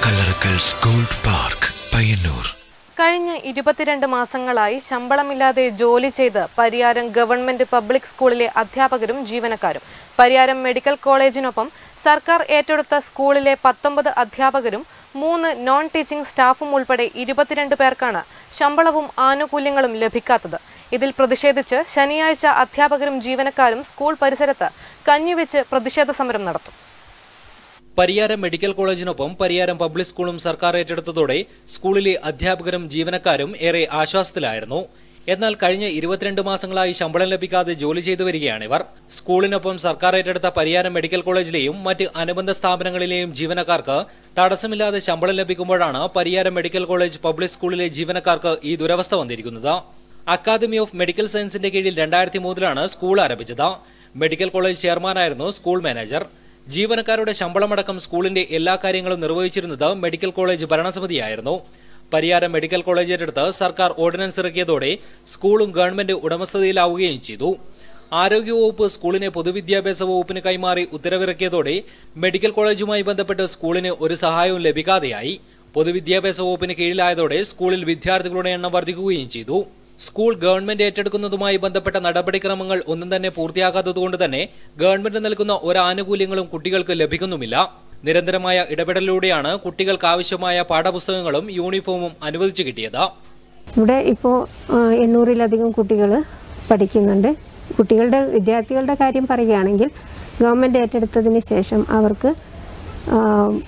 Kallarakkal's gold park Payyanur കഴിഞ്ഞ ഇരുപത്തിരണ്ട് മാസങ്ങളായി ശമ്പളമില്ലാതെ ജോലി ചെയ്ത് പരിയാരം ഗവൺമെന്റ് പബ്ലിക് സ്കൂളിലെ അധ്യാപകരും ജീവനക്കാരും പരിയാരം മെഡിക്കൽ കോളേജിനൊപ്പം സർക്കാർ ഏറ്റെടുത്ത സ്കൂളിലെ പത്തൊമ്പത് അധ്യാപകരും മൂന്ന് നോൺ ടീച്ചിംഗ് സ്റ്റാഫും ഉൾപ്പെടെ ഇരുപത്തിരണ്ട് പേർക്കാണ് ശമ്പളവും ആനുകൂല്യങ്ങളും ലഭിക്കാത്തത് ഇതിൽ പ്രതിഷേധിച്ച് ശനിയാഴ്ച അധ്യാപകരും ജീവനക്കാരും സ്കൂൾ പരിസരത്ത് കഞ്ഞിവെച്ച് പ്രതിഷേധ സമരം നടത്തും പരിയാരം മെഡിക്കൽ കോളേജിനൊപ്പം പരിയാരം പബ്ലിക് സ്കൂളും സർക്കാർ ഏറ്റെടുത്തതോടെ സ്കൂളിലെ അധ്യാപകരും ജീവനക്കാരും ഏറെ ആശ്വാസത്തിലായിരുന്നു എന്നാൽ കഴിഞ്ഞ ഇരുപത്തിരണ്ട് മാസങ്ങളായി ശമ്പളം ലഭിക്കാതെ ജോലി ചെയ്തു വരികയാണിവർ സ്കൂളിനൊപ്പം സർക്കാർ ഏറ്റെടുത്ത പരിയാരം മെഡിക്കൽ കോളേജിലെയും മറ്റ് അനുബന്ധ സ്ഥാപനങ്ങളിലെയും ജീവനക്കാർക്ക് തടസ്സമില്ലാതെ ശമ്പളം ലഭിക്കുമ്പോഴാണ് പരിയാരം മെഡിക്കൽ കോളേജ് പബ്ലിക് സ്കൂളിലെ ജീവനക്കാർക്ക് ഈ ദുരവസ്ഥ വന്നിരിക്കുന്നത് അക്കാദമി ഓഫ് മെഡിക്കൽ സയൻസിന്റെ കീഴിൽ രണ്ടായിരത്തി മൂന്നിലാണ് സ്കൂൾ ആരംഭിച്ചത് മെഡിക്കൽ കോളേജ് ചെയർമാനായിരുന്നു സ്കൂൾ മാനേജർ ജീവനക്കാരുടെ ശമ്പളമടക്കം സ്കൂളിന്റെ എല്ലാ കാര്യങ്ങളും നിർവഹിച്ചിരുന്നത് മെഡിക്കൽ കോളേജ് ഭരണസമിതിയായിരുന്നു പരിയാരം മെഡിക്കൽ കോളേജ് ഏറ്റെടുത്ത് സർക്കാർ ഓർഡിനൻസ് ഇറക്കിയതോടെ സ്കൂളും ഗവൺമെന്റ് ഉടമസ്ഥതയിലാവുകയും ചെയ്തു ആരോഗ്യവകുപ്പ് സ്കൂളിനെ പൊതുവിദ്യാഭ്യാസ വകുപ്പിന് കൈമാറി ഉത്തരവിറക്കിയതോടെ മെഡിക്കൽ കോളേജുമായി ബന്ധപ്പെട്ട് സ്കൂളിന് ഒരു സഹായവും ലഭിക്കാതെയായി പൊതുവിദ്യാഭ്യാസ വകുപ്പിന് കീഴിലായതോടെ സ്കൂളിൽ വിദ്യാർത്ഥികളുടെ എണ്ണം വർദ്ധിക്കുകയും ചെയ്തു സ്കൂൾ ഗവൺമെന്റ് ഏറ്റെടുക്കുന്നതുമായി ബന്ധപ്പെട്ട നടപടിക്രമങ്ങൾ ഒന്നും തന്നെ പൂർത്തിയാകാത്തതുകൊണ്ട് തന്നെ ഗവൺമെന്റ് നൽകുന്ന ഒരു ആനുകൂല്യങ്ങളും കുട്ടികൾക്ക് ലഭിക്കുന്നുമില്ല നിരന്തരമായ ഇടപെടലിലൂടെയാണ് കുട്ടികൾക്ക് ആവശ്യമായ പാഠപുസ്തകങ്ങളും യൂണിഫോമും അനുവദിച്ചു കിട്ടിയത് ഇവിടെ ഇപ്പോൾ എണ്ണൂറിലധികം കുട്ടികൾ പഠിക്കുന്നുണ്ട് കുട്ടികളുടെ വിദ്യാർത്ഥികളുടെ കാര്യം പറയുകയാണെങ്കിൽ ഗവൺമെൻറ് ഏറ്റെടുത്തതിന് ശേഷം അവർക്ക് ആ,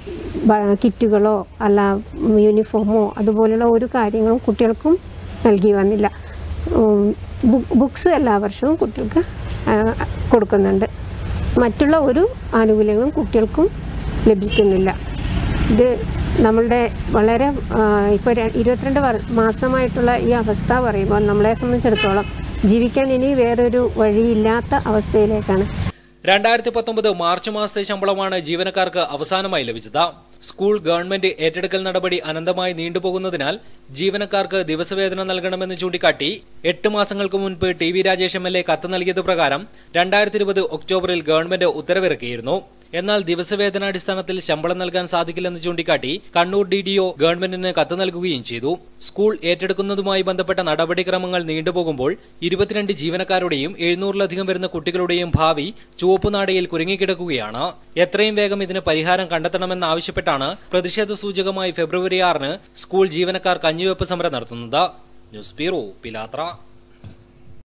ബ- കിറ്റുകളോ അല്ല യൂണിഫോമോ അതുപോലുള്ള ഒരു കാര്യങ്ങളും കുട്ടികൾക്കും നൽകി വന്നില്ല ഉം, ബു- ബുക്സ് എല്ലാ വർഷവും കുട്ടികൾക്ക് ആ, കൊടുക്കുന്നുണ്ട് മറ്റുള്ള ഒരു ആനുകൂല്യങ്ങളും കുട്ടികൾക്കും ലഭിക്കുന്നില്ല ഇത് നമ്മളുടെ വളരെ ഇപ്പോൾ ഇരുപത്തിരണ്ട് വർ- മാസമായിട്ടുള്ള ഈ അവസ്ഥ പറയുമ്പോൾ നമ്മളെ സംബന്ധിച്ചിടത്തോളം ജീവിക്കാൻ ഇനി വേറൊരു വഴിയില്ലാത്ത അവസ്ഥയിലേക്കാണ് രണ്ടായിരത്തി പത്തൊമ്പത് മാർച്ച് മാസത്തെ ശമ്പളമാണ് ജീവനക്കാർക്ക് അവസാനമായി ലഭിച്ചത് സ്കൂൾ ഗവൺമെന്റ് ഏറ്റെടുക്കൽ നടപടി അനന്തമായി നീണ്ടുപോകുന്നതിനാൽ ജീവനക്കാർക്ക് ദിവസവേതനം നൽകണമെന്ന് ചൂണ്ടിക്കാട്ടി എട്ട് മാസങ്ങൾക്ക് മുൻപ് T V Rajesh M L A കത്ത് നൽകിയത് പ്രകാരം രണ്ടായിരത്തി ഇരുപത് ഒക്ടോബറിൽ ഗവൺമെന്റ് ഉത്തരവിറക്കിയിരുന്നു എന്നാൽ ദിവസവേതനാടിസ്ഥാനത്തിൽ ശമ്പളം നൽകാൻ സാധിക്കില്ലെന്ന് ചൂണ്ടിക്കാട്ടി കണ്ണൂർ ഡി ഡി ഒ ഗവൺമെന്റിന് കത്ത് നൽകുകയും ചെയ്തു സ്കൂൾ ഏറ്റെടുക്കുന്നതുമായി ബന്ധപ്പെട്ട നടപടിക്രമങ്ങൾ നീണ്ടുപോകുമ്പോൾ ഇരുപത്തിരണ്ട് ജീവനക്കാരുടെയും എഴുന്നൂറിലധികം വരുന്ന കുട്ടികളുടെയും ഭാവി ചുവപ്പുനാടയിൽ കുരുങ്ങിക്കിടക്കുകയാണ് എത്രയും വേഗം ഇതിന് പരിഹാരം കണ്ടെത്തണമെന്നാവശ്യപ്പെട്ടാണ് പ്രതിഷേധ സൂചകമായി ഫെബ്രുവരി ആറിന് സ്കൂൾ ജീവനക്കാർ കഞ്ഞിവെപ്പ് സമരം നടത്തുന്നത് ന്യൂസ് ബ്യൂറോ പിലാത്ര